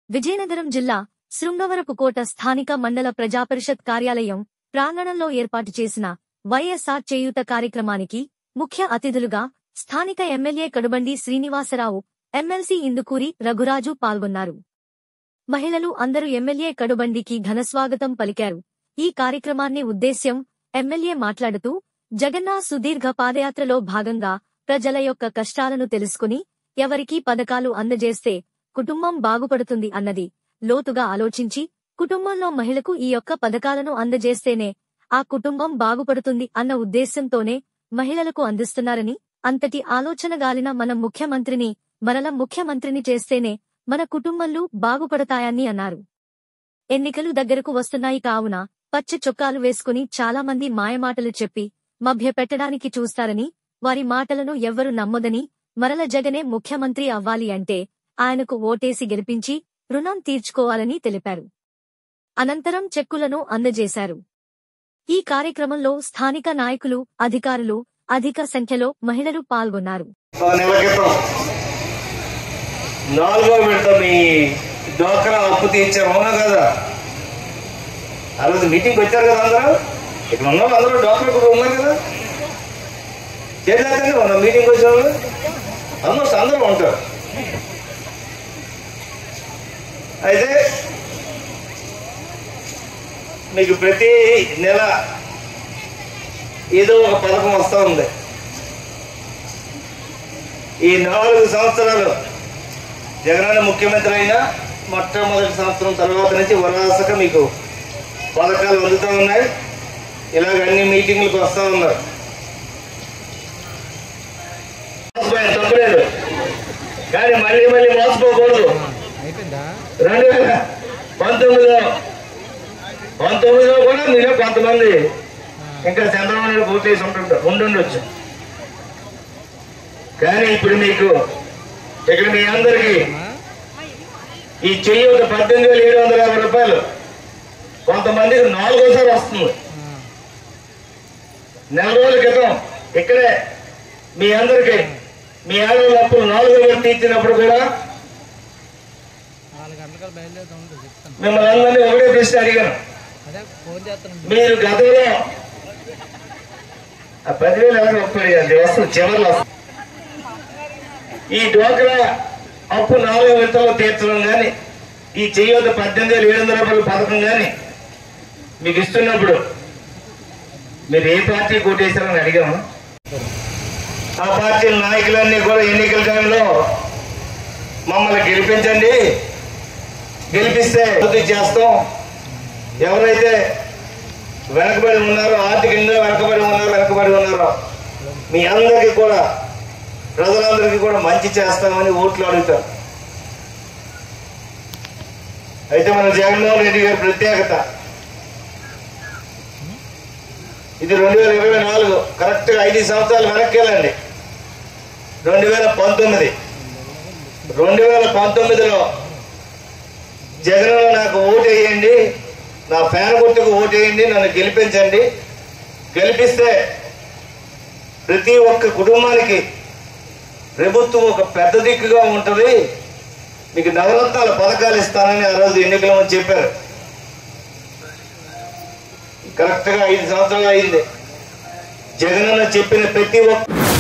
విజయనగరం జిల్లా శృంగవరపుకోట స్థానిక మండల ప్రజాపరిషత్ కార్యాలయం ప్రాంగణంలో ఏర్పాటు చేసిన వైఎస్ఆర్ చేయూత కార్యక్రమానికి ముఖ్య అతిథులుగా స్థానిక ఎమ్మెల్యే కడుబండి శ్రీనివాసరావు ఎమ్మెల్సీ ఇందుకూరి రఘురాజు పాల్గొన్నారు మహిళలు అందరూ ఎమ్మెల్యే కడుబండికి ఘనస్వాగతం పలికారు ఈ కార్యక్రమాన్ని ఉద్దేశ్యం ఎమ్మెల్యే మాట్లాడుతూ జగన్నా సుదీర్ఘ పాదయాత్రలో భాగంగా ప్రజల యొక్క కష్టాలను తెలుసుకుని ఎవరికి పథకాలు అందజేస్తే కుటుంబం బాగుపడుతుంది అన్నది లోతుగా ఆలోచించి కుటుంబంలో మహిళకు ఈ యొక్క పథకాలను అందజేస్తేనే ఆ కుటుంబం బాగుపడుతుంది అన్న ఉద్దేశంతోనే మహిళలకు అందిస్తున్నారని అంతటి ఆలోచనగాలిన మన ముఖ్యమంత్రిని మరల ముఖ్యమంత్రిని చేస్తేనే మన కుటుంబాలు బాగుపడతాయని అన్నారు ఎన్నికలు దగ్గరకు వస్తున్నాయి కావున పచ్చ చొక్కాలు వేసుకుని చాలా మంది మాయమాటలు చెప్పి మభ్యపెట్టడానికి చూస్తారని వారి మాటలను ఎవ్వరు నమ్మదని మరల జగనే ముఖ్యమంత్రి అవ్వాలి అంటే ఆయనకు ఓటేసి గెలిపించి రుణం తీర్చుకోవాలని తెలిపారు అనంతరం చెక్కులను అందజేశారు ఈ కార్యక్రమంలో స్థానిక నాయకులు అధికారులు అధిక సంఖ్యలో మహిళలు పాల్గొన్నారు ఒక నెల క్రితం నాలుగో విడత మీ డోక్రా అప్పు తీర్చారు అవునా కదా ఆ రోజు మీటింగ్కి వచ్చారు కదా అందరూ ఇక్కడ ఉన్న వాళ్ళు అందరూ డోక్రా కూడా ఉన్నారు కదా చేయలేదండి మన మీటింగ్ వచ్చిన వాళ్ళు ఆల్మోస్ట్ అందరూ ఉంటారు అయితే మీకు ప్రతి నెల ఏదో ఒక పథకం వస్తూ ఉంది ఈ నాలుగు సంవత్సరాలు జగనన్న ముఖ్యమంత్రి అయిన మొట్టమొదటి సంవత్సరం తర్వాత నుంచి వరాసగా మీకు పథకాలు అందుతూ ఉన్నాయి ఇలాగ అన్ని మీటింగ్లకు వస్తూ ఉన్నారు మోసపోయాను, తప్పులేదు కానీ మళ్ళీ మళ్ళీ మోసపోకూడదు అయిపోయిందా రెండు వేల పంతొమ్మిదిలో పంతొమ్మిదిలో కూడా మీలో కొంతమంది ఇంకా చంద్రబాబు నాయుడు పూర్తి చేసి ఉంటుంటారు ఉండుండొచ్చు కానీ ఇప్పుడు మీకు ఇక్కడ మీ అందరికీ ఈ చెయ్యి ఒక పద్దెనిమిది వేల ఏడు వందల యాభై రూపాయలు కొంతమందికి నాలుగోసారి వస్తుంది నెల రోజుల క్రితం ఇక్కడే మీ అందరికీ మీ ఆడవాళ్ళ అప్పులు నాలుగో వేలు తీర్చినప్పుడు కూడా నాలుగు గంటలకు బయలుదేరుతా ఉంటుంది చెప్తాను మిమ్మల్ని అందరినీ ఒకటే ప్రశ్న అడిగాను అదే ఫోన్ చేస్తాను మీరు గతంలో ఆ పదివేలు ఎవరు ఒప్పడిగారు వస్తుంది చివరిలో వస్తుంది ఈ డోక్రా అప్పు నాలుగు విడతల్లో తీర్చడం కానీ ఈ చెయ్యొద్ద పద్దెనిమిది వేల ఏడు వందల రూపాయల పథకం కానీ మీకు ఇస్తున్నప్పుడు మీరు ఏ పార్టీ కోటేశారని అడిగాము ఆ పార్టీ నాయకులన్నీ కూడా ఎన్నికల టైంలో మమ్మల్ని గెలిపించండి గెలిపిస్తే అభివృద్ధి చేస్తాం ఎవరైతే వెనకబడి ఉన్నారో ఆర్థికంగా వెనకబడి ఉన్నారో వెనకబడి ఉన్నారో మీ అందరికీ కూడా ప్రజలందరికీ కూడా మంచి చేస్తామని ఓట్లు అడుగుతారు అయితే మన జగన్మోహన్ రెడ్డి గారి ప్రత్యేకత ఇది రెండు వేల ఇరవై నాలుగు కరెక్ట్గా ఐదు సంవత్సరాలు వెనక్కి వెళ్ళండి రెండు వేల పంతొమ్మిది రెండు వేల పంతొమ్మిదిలో జగన్ నాకు ఓటు వేయండి నా ఫ్యాన్ గుర్తుకు ఓటు వేయండి నన్ను గెలిపించండి గెలిపిస్తే ప్రతి ఒక్క కుటుంబానికి ప్రభుత్వం ఒక పెద్ద దిక్కుగా ఉంటుంది మీకు నవరత్నాల పథకాలు ఇస్తానని ఆ రోజు ఎన్నికల ముందు చెప్పారు కరెక్ట్గా ఐదు సంవత్సరాలు అయింది జగనన్న చెప్పిన ప్రతి ఒక్క